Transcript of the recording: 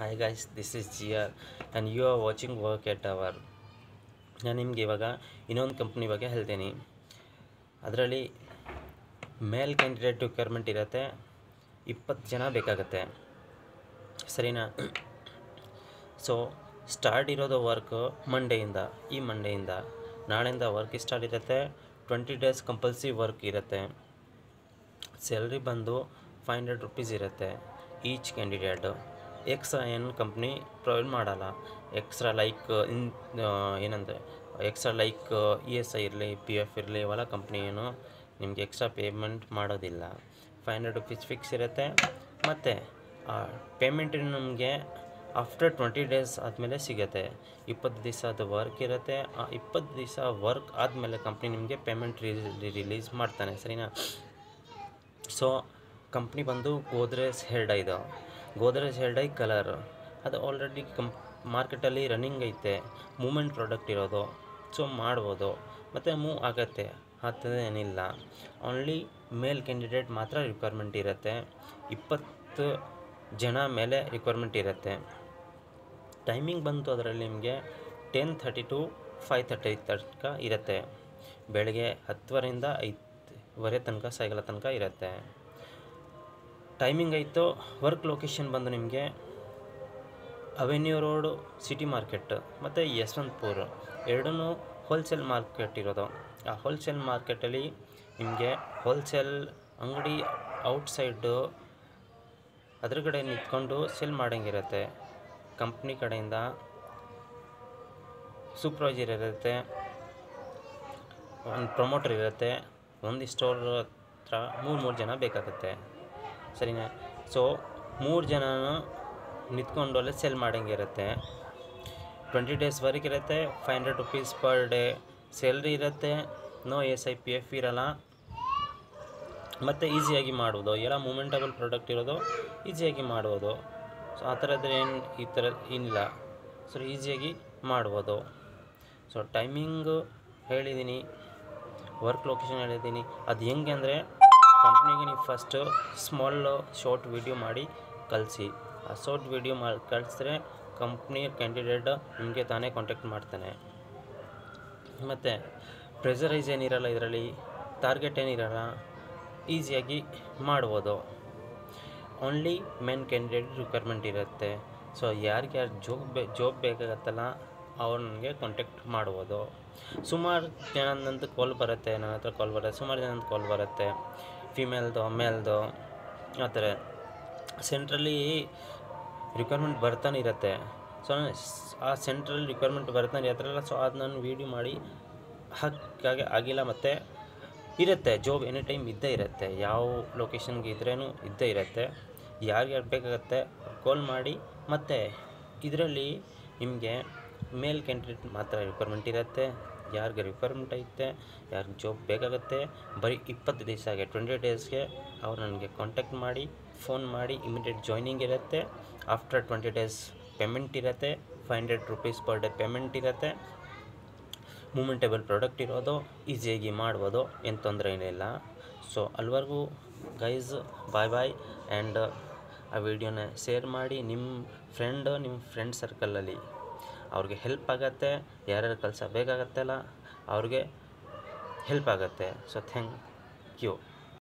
Hi guys, this is GR and you are watching Work at Our. ನಾನು ನಿಮ್ಗೆ ಇವಾಗ ಇನ್ನೊಂದು ಕಂಪ್ನಿ ಬಗ್ಗೆ ಹೇಳ್ತೀನಿ ಅದರಲ್ಲಿ ಮೇಲ್ ಕ್ಯಾಂಡಿಡೇಟ್ ರಿಕ್ವೈರ್ಮೆಂಟ್ ಇರುತ್ತೆ ಇಪ್ಪತ್ತು ಜನ ಬೇಕಾಗತ್ತೆ ಸರಿನಾ ಸೊ ಸ್ಟಾರ್ಟ್ ಇರೋದು ವರ್ಕ್ ಮಂಡೆಯಿಂದ ಈ ಮಂಡೆಯಿಂದ ನಾಳೆಯಿಂದ ವರ್ಕ್ ಸ್ಟಾರ್ಟ್ ಇರುತ್ತೆ ಟ್ವೆಂಟಿ ಡೇಸ್ ಕಂಪಲ್ಸರಿ ವರ್ಕ್ ಇರುತ್ತೆ ಸ್ಯಾಲ್ರಿ ಬಂದು ಫೈವ್ ಹಂಡ್ರೆಡ್ ರುಪೀಸ್ ಇರುತ್ತೆ ಈಚ್ ಕ್ಯಾಂಡಿಡೇಟು ಎಕ್ಸ್ಟ್ರಾ ಏನು ಕಂಪ್ನಿ ಪ್ರೊವೈಡ್ ಮಾಡಲ್ಲ ಎಕ್ಸ್ಟ್ರಾ ಲೈಕ್ ಇನ್ ಏನಂದರೆ extra like E S I ಇರಲಿ ಪಿ ಎಫ್ ಇರಲಿ ಇವೆಲ್ಲ ಕಂಪ್ನಿ ಏನು ನಿಮಗೆ ಎಕ್ಸ್ಟ್ರಾ ಪೇಮೆಂಟ್ ಮಾಡೋದಿಲ್ಲ ಫೈವ್ ಹಂಡ್ರೆಡ್ ರುಪೀಸ್ ಫಿಕ್ಸ್ ಇರುತ್ತೆ ಮತ್ತು ಪೇಮೆಂಟ್ ನಮಗೆ ಆಫ್ಟರ್ ಟ್ವೆಂಟಿ ಡೇಸ್ ಆದಮೇಲೆ ಸಿಗುತ್ತೆ ಇಪ್ಪತ್ತು ದಿವಸದ ವರ್ಕ್ ಇರುತ್ತೆ ಆ ಇಪ್ಪತ್ತು ದಿವಸ ವರ್ಕ್ ಆದಮೇಲೆ ಕಂಪ್ನಿ ನಿಮಗೆ ಪೇಮೆಂಟ್ ರಿಲೀಸ್ ಮಾಡ್ತಾನೆ ಸರಿನಾ ಸೊ ಕಂಪ್ನಿ ಬಂದು ಗೋದ್ರೇಜ್ ಹೆರ್ಡ್ ಇದು ಗೋದ್ರೇಜ್ ಹೆರ್ಡ್ ಐ ಕಲರ್ ಅದು ಆಲ್ರೆಡಿ ಕಂಪ್ ಮಾರ್ಕೆಟಲ್ಲಿ ರನ್ನಿಂಗ್ ಐತೆ ಮೂಮೆಂಟ್ ಪ್ರಾಡಕ್ಟ್ ಇರೋದು ಸೊ ಮಾಡ್ಬೋದು ಮತ್ತು ಮೂವ್ ಆಗತ್ತೆ ಆಗ್ತದೆ ಏನಿಲ್ಲ ಓನ್ಲಿ ಮೇಲ್ ಕ್ಯಾಂಡಿಡೇಟ್ ಮಾತ್ರ ರಿಕ್ವೈರ್ಮೆಂಟ್ ಇರುತ್ತೆ ಇಪ್ಪತ್ತು ಜನ ಮೇಲೆ ರಿಕ್ವೈರ್ಮೆಂಟ್ ಇರುತ್ತೆ ಟೈಮಿಂಗ್ ಬಂತು ಅದರಲ್ಲಿ ನಿಮಗೆ ten thirty to five thirty ತನಕ ಇರುತ್ತೆ ಬೆಳಗ್ಗೆ ಹತ್ತುವರೆಯಿಂದ ಐದುವರೆ ತನಕ ಸಾಯಂಕಾಲ ತನಕ ಇರುತ್ತೆ ಟೈಮಿಂಗ್ ಆಯಿತು ವರ್ಕ್ ಲೊಕೇಶನ್ ಬಂದು ನಿಮಗೆ ಅವೆನ್ಯೂ ರೋಡು ಸಿಟಿ ಮಾರ್ಕೆಟ್ ಮತ್ತು ಯಶವಂತಪುರ ಎರಡೂ ಹೋಲ್ಸೇಲ್ ಮಾರ್ಕೆಟ್ ಇರೋದು ಆ ಹೋಲ್ಸೇಲ್ ಮಾರ್ಕೆಟಲ್ಲಿ ನಿಮಗೆ ಹೋಲ್ಸೇಲ್ ಅಂಗಡಿ ಔಟ್ಸೈಡು ಅದ್ರಗಡೆ ನಿಂತ್ಕೊಂಡು ಸೆಲ್ ಮಾಡೋಂಗಿರುತ್ತೆ ಕಂಪ್ನಿ ಕಡೆಯಿಂದ ಸೂಪರ್ವೈಸರ್ ಇರುತ್ತೆ ಒಂದು ಪ್ರಮೋಟರ್ ಇರುತ್ತೆ ಒಂದು ಸ್ಟೋರ್ ಹತ್ರ ಮೂರು ಮೂರು ಜನ ಬೇಕಾಗುತ್ತೆ ಸರಿನಾ ಸೊ ಮೂರು ಜನನ ನಿಂತ್ಕೊಂಡು ಅಲ್ಲೇ ಸೆಲ್ ಮಾಡೋಂಗಿರುತ್ತೆ ಟ್ವೆಂಟಿ ಡೇಸ್ವರೆಗೆ ಇರುತ್ತೆ five hundred rupees per day salary ಇರುತ್ತೆ no S I P F ಇರಲ್ಲ ಮತ್ತು ಈಸಿಯಾಗಿ ಮಾಡ್ಬೋದು ಎಲ್ಲ ಮೂಮೆಂಟಬಲ್ ಪ್ರಾಡಕ್ಟ್ ಇರೋದು ಈಸಿಯಾಗಿ ಮಾಡ್ಬೋದು ಸೊ ಆ ಥರದ್ದು ಏನು ಈ ಥರ ಏನಿಲ್ಲ ಸೊ ಈಸಿಯಾಗಿ ಮಾಡ್ಬೋದು ಸೊ ಟೈಮಿಂಗು ಹೇಳಿದ್ದೀನಿ ವರ್ಕ್ ಲೊಕೇಶನ್ ಹೇಳಿದ್ದೀನಿ ಅದು ಹೆಂಗೆ ಅಂದರೆ ಕಂಪ್ನಿಗೆ ನೀವು ಫಸ್ಟು ಸ್ಮಾಲ್ ಶಾರ್ಟ್ ವೀಡಿಯೋ ಮಾಡಿ ಕಳಿಸಿ ಆ ಶಾರ್ಟ್ ವೀಡಿಯೋ ಮಾಡಿ ಕಳಿಸಿದ್ರೆ ಕಂಪ್ನಿ ಕ್ಯಾಂಡಿಡೇಟ್ ನಿಮಗೆ ತಾನೇ ಕಾಂಟ್ಯಾಕ್ಟ್ ಮಾಡ್ತಾನೆ ಮತ್ತು ಪ್ರೆಷರೈಸ್ ಏನಿರಲ್ಲ ಇದರಲ್ಲಿ ಟಾರ್ಗೆಟ್ ಏನಿರಲ್ಲ ಈಸಿಯಾಗಿ ಮಾಡ್ಬೋದು ಓನ್ಲಿ ಮೆನ್ ಕ್ಯಾಂಡಿಡೇಟ್ ರಿಕ್ವೈರ್ಮೆಂಟ್ ಇರುತ್ತೆ ಸೊ ಯಾರಿಗೆ ಯಾರು ಜಾಬ್ ಬೇ ಜಾಬ್ ಬೇಕಾಗತ್ತಲ್ಲ ಅವ್ರು ನನಗೆ ಕಾಂಟ್ಯಾಕ್ಟ್ ಮಾಡ್ಬೋದು ಸುಮಾರು ಜನದಂತ ಕಾಲ್ ಬರುತ್ತೆ ನನ್ನ ಹತ್ರ ಕಾಲ್ ಬರುತ್ತೆ ಸುಮಾರು ಜನದ ಕಾಲ್ ಬರುತ್ತೆ ಫಿಮೇಲ್ದು ಮೇಲ್ದು ಆ ಥರ ಸೆಂಟ್ರಲ್ಲಿ ರಿಕ್ವೈರ್ಮೆಂಟ್ ಬರ್ತಾನೆ ಇರುತ್ತೆ ಸೊ ಆ ಸೆಂಟ್ರಲ್ಲಿ ರಿಕ್ವೈರ್ಮೆಂಟ್ ಬರ್ತಾನೆ ಇರುತ್ತಲ್ಲ ಸೊ ಅದು ನಾನು ವೀಡಿಯೋ ಮಾಡಿ ಹಾಗಾಗಿ ಆಗಿಲ್ಲ ಮತ್ತು ಇರುತ್ತೆ ಜಾಬ್ ಎನಿ ಟೈಮ್ ಇದ್ದೇ ಇರುತ್ತೆ ಯಾವ ಲೊಕೇಶನ್ಗೆ ಇದ್ರೇನು ಇದ್ದೇ ಇರುತ್ತೆ ಯಾರ್ಯಾರು ಬೇಕಾಗತ್ತೆ ಕಾಲ್ ಮಾಡಿ ಮತ್ತು ಇದರಲ್ಲಿ ನಿಮಗೆ ಮೇಲ್ ಕ್ಯಾಂಡಿಡೇಟ್ ಮಾತ್ರ ರಿಕ್ವೈರ್ಮೆಂಟ್ ಇರುತ್ತೆ ಯಾರಿಗೆ ರಿಕ್ವೈರ್ಮೆಂಟ್ ಐತೆ ಯಾರಿಗೆ ಜಾಬ್ ಬೇಕಾಗುತ್ತೆ ಬರೀ ಇಪ್ಪತ್ತು ದಿವಸಗೆ ಟ್ವೆಂಟಿ ಡೇಸ್ಗೆ ಅವ್ರು ನನಗೆ ಕಾಂಟ್ಯಾಕ್ಟ್ ಮಾಡಿ ಫೋನ್ ಮಾಡಿ ಇಮಿಡಿಯೇಟ್ ಜಾಯ್ನಿಂಗ್ ಇರುತ್ತೆ ಆಫ್ಟರ್ ಟ್ವೆಂಟಿ ಡೇಸ್ ಪೇಮೆಂಟ್ ಇರುತ್ತೆ five hundred rupees per day payment ಇರುತ್ತೆ ಮೂಮೆಂಟೇಬಲ್ ಪ್ರಾಡಕ್ಟ್ ಇರೋದು ಈಸಿಯಾಗಿ ಮಾಡ್ಬೋದು ಏನು ತೊಂದರೆ ಏನಿಲ್ಲ ಸೊ ಅಲ್ಲಿವರೆಗೂ ಗೈಸ್ ಬಾಯ್ ಬಾಯ್ ಆ್ಯಂಡ್ ಆ ವಿಡಿಯೋನ ಶೇರ್ ಮಾಡಿ ನಿಮ್ಮ ಫ್ರೆಂಡ್ ನಿಮ್ಮ ಫ್ರೆಂಡ್ ಸರ್ಕಲಲ್ಲಿ ಅವ್ರಿಗೆ ಹೆಲ್ಪ್ ಆಗತ್ತೆ ಯಾರ್ಯಾರು ಕೆಲಸ ಬೇಕಾಗತ್ತಲ್ಲ ಅವ್ರಿಗೆ ಹೆಲ್ಪ್ ಆಗುತ್ತೆ ಸೊ ಥ್ಯಾಂಕ್ ಯು